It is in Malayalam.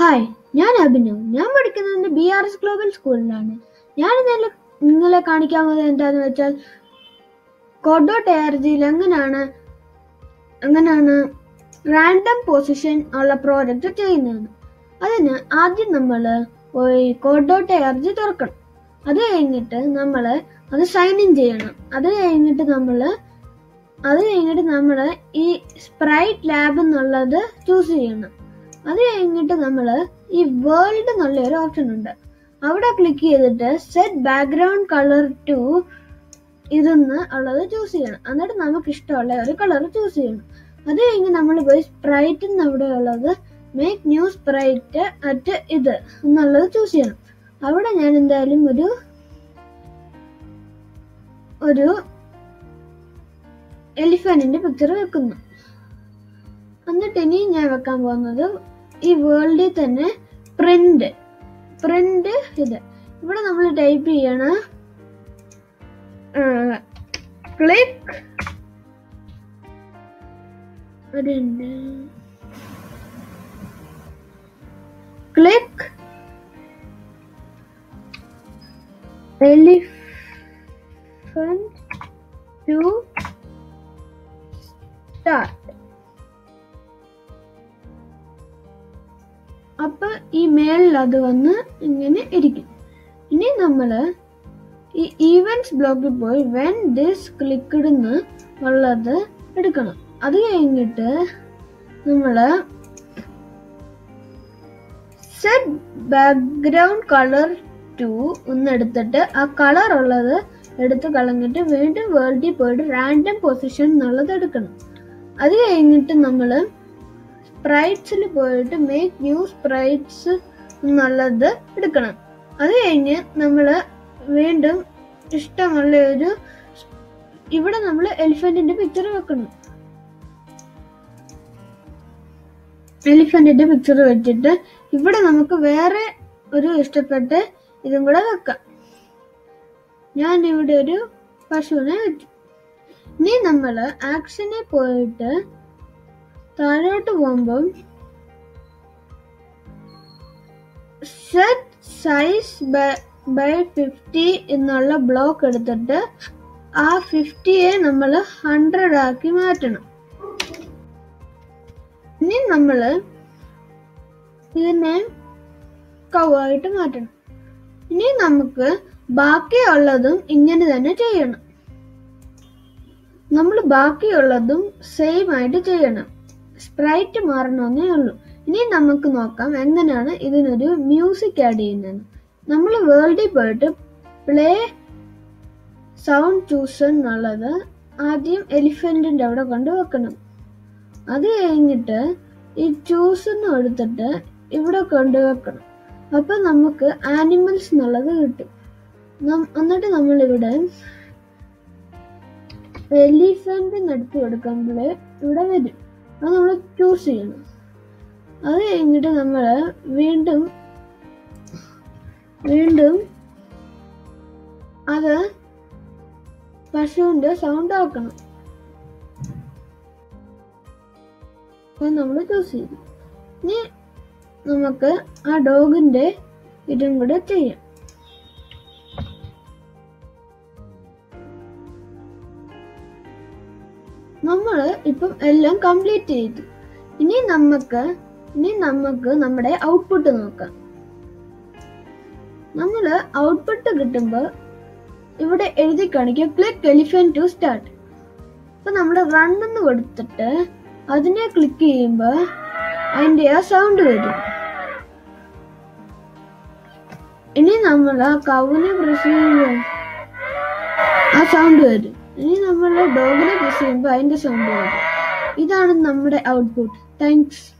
ഹായ് ഞാൻ അഭിനവ് ഞാൻ പഠിക്കുന്നത് ബി ആർ എസ് ഗ്ലോബൽ സ്കൂളിലാണ് ഞാൻ ഇന്നലെ നിങ്ങളെ കാണിക്കാൻ പോകുന്നത് എന്താന്ന് വെച്ചാൽ കോഡോട്ട് എയർ ജിയിൽ എങ്ങനെയാണ് എങ്ങനെയാണ് റാൻഡം പൊസിഷൻ ഉള്ള പ്രോജക്റ്റ് ചെയ്യുന്നത് അതിന് ആദ്യം നമ്മൾ പോയി കോഡോട്ട് എയർ ജി തുറക്കണം അത് കഴിഞ്ഞിട്ട് നമ്മൾ അത് സൈൻ ഇൻ ചെയ്യണം അത് കഴിഞ്ഞിട്ട് നമ്മൾ അത് കഴിഞ്ഞിട്ട് നമ്മൾ ഈ സ്പ്രൈറ്റ് ലാബ് എന്നുള്ളത് ചൂസ് ചെയ്യണം അത് കഴിഞ്ഞിട്ട് നമ്മൾ ഈ വേൾഡ് എന്നുള്ള ഒരു ഓപ്ഷൻ ഉണ്ട് അവിടെ ക്ലിക്ക് ചെയ്തിട്ട് സെറ്റ് ബാക്ക്ഗ്രൗണ്ട് കളർ ടു ഇതെന്ന് ഉള്ളത് ചൂസ് ചെയ്യണം എന്നിട്ട് നമുക്ക് ഇഷ്ടമുള്ള ഒരു കളർ ചൂസ് ചെയ്യണം അത് കഴിഞ്ഞ് നമ്മൾ പോയി സ്പ്രൈറ്റ് എന്ന് അവിടെ ഉള്ളത് മേക്ക് ന്യൂ സ്പ്രൈറ്റ് അറ്റ് ഇത് എന്നുള്ളത് ചൂസ് ചെയ്യണം അവിടെ ഞാൻ എന്തായാലും ഒരു ഒരു എലിഫന്റിന്റെ പിക്ചർ വെക്കുന്നു എന്നിട്ട് ഇനി ഞാൻ വെക്കാൻ പോകുന്നത് ഈ വേൾഡിൽ തന്നെ പ്രിന്റ് പ്രിന്റ് ഇത് ഇവിടെ നമ്മൾ ടൈപ്പ് ചെയ്യണ click click elephant to start അപ്പൊ ഈ മേളിൽ അത് വന്ന് ഇങ്ങനെ ഇരിക്കും ഇനി നമ്മള് ഈ ഈവൻസ് ബ്ലോക്കിൽ പോയി വെൻ ദിസ് ക്ലിക്ക്ഡ് എന്ന് ഉള്ളത് എടുക്കണം അത് കഴിഞ്ഞിട്ട് നമ്മള് സെറ്റ് ബാക്ക്ഗ്രൗണ്ട് കളർ ടു ഒന്ന് എടുത്തിട്ട് ആ കളർ ഉള്ളത് എടുത്ത് കളഞ്ഞിട്ട് വീണ്ടും വേൾഡിൽ പോയിട്ട് റാൻഡം പൊസിഷൻ എന്നുള്ളത് എടുക്കണം അത് കഴിഞ്ഞിട്ട് നമ്മൾ സ്പ്രൈറ്റ്സിൽ പോയിട്ട് മേക്ക് ന്യൂ സ്പ്രൈറ്റ്സ് എന്നുള്ളത് എടുക്കണം അത് കഴിഞ്ഞ് നമ്മൾ വീണ്ടും ഇഷ്ടമുള്ള ഒരു ഇവിടെ നമ്മൾ എലിഫന്റിന്റെ പിക്ചർ വെക്കണം എലിഫന്റിന്റെ പിക്ചർ വെച്ചിട്ട് ഇവിടെ നമുക്ക് വേറെ ഒരു ഇഷ്ടപ്പെട്ട് ഇതും കൂടെ വെക്കാം ഞാൻ ഇവിടെ ഒരു പശുവിനെ വെച്ചു ഇനി നമ്മൾ ആക്ഷനെ പോയിട്ട് താഴോട്ട് പോകുമ്പം സെറ്റ് സൈസ് ബൈ ഫിഫ്റ്റി എന്നുള്ള ബ്ലോക്ക് എടുത്തിട്ട് ആ ഫിഫ്റ്റിയെ നമ്മൾ ഹൺഡ്രഡ് ആക്കി മാറ്റണം ഇനി നമ്മൾ ഇതിനെ കവായിട്ട് മാറ്റണം ഇനി നമുക്ക് ബാക്കിയുള്ളതും ഇങ്ങനെ തന്നെ ചെയ്യണം നമ്മൾ ബാക്കിയുള്ളതും സെയിം ആയിട്ട് ചെയ്യണം സ്പ്രൈറ്റ് മാറണമെന്നേ ഉള്ളൂ ഇനി നമുക്ക് നോക്കാം എങ്ങനെയാണ് ഇതിനൊരു മ്യൂസിക് ആഡ് ചെയ്യുന്നത് നമ്മൾ വേൾഡിൽ പോയിട്ട് പ്ലേ സൗണ്ട് ചൂസ് എന്നുള്ളത് ആദ്യം എലിഫന്റിന്റെ അവിടെ കൊണ്ട് വെക്കണം അത് കഴിഞ്ഞിട്ട് ഈ ചൂസ് എന്ന് എടുത്തിട്ട് ഇവിടെ കൊണ്ടുവെക്കണം അപ്പൊ നമുക്ക് ആനിമൽസ് എന്നുള്ളത് കിട്ടും എന്നിട്ട് നമ്മളിവിടെ എലിഫന്റ് എടുത്ത് കൊടുക്കുമ്പോൾ ഇവിടെ വരും അത് നമ്മൾ ചൂസ് ചെയ്യണം അത് കഴിഞ്ഞിട്ട് നമ്മൾ വീണ്ടും വീണ്ടും അത് പശുവിന്റെ സൗണ്ട് ആക്കണം നമ്മൾ ചൂസ് ചെയ്തു ഇനി നമുക്ക് ആ ഡോഗിന്റെ ഇതും കൂടെ ചെയ്യാം നമ്മൾ ഇപ്പം എല്ലാം കംപ്ലീറ്റ് ചെയ്തു ഇനി നമുക്ക് ഇനി നമുക്ക് നമ്മുടെ ഔട്ട്പുട്ട് നോക്കാം നമ്മൾ ഔട്ട്പുട്ട് കിട്ടുമ്പോൾ ഇവിടെ എഴുതി കാണിക്കുക ക്ലിക്ക് എലിഫന്റ് ടു സ്റ്റാർട്ട് അപ്പൊ നമ്മൾ റൺ എന്ന് കൊടുത്തിട്ട് അതിനെ ക്ലിക്ക് ചെയ്യുമ്പോൾ അതിന്റെ ആ സൗണ്ട് വരും ഇനി നമ്മൾ ആ കവിനെ പ്രസ് ചെയ്യുമ്പോൾ ആ സൗണ്ട് വരും ഇനി നമ്മൾ ഡോഗിനെ പ്രസ് ചെയ്യുമ്പോൾ അതിന്റെ സൗണ്ട് വരും ഇതാണ് നമ്മുടെ ഔട്ട്പുട്ട് താങ്ക്സ്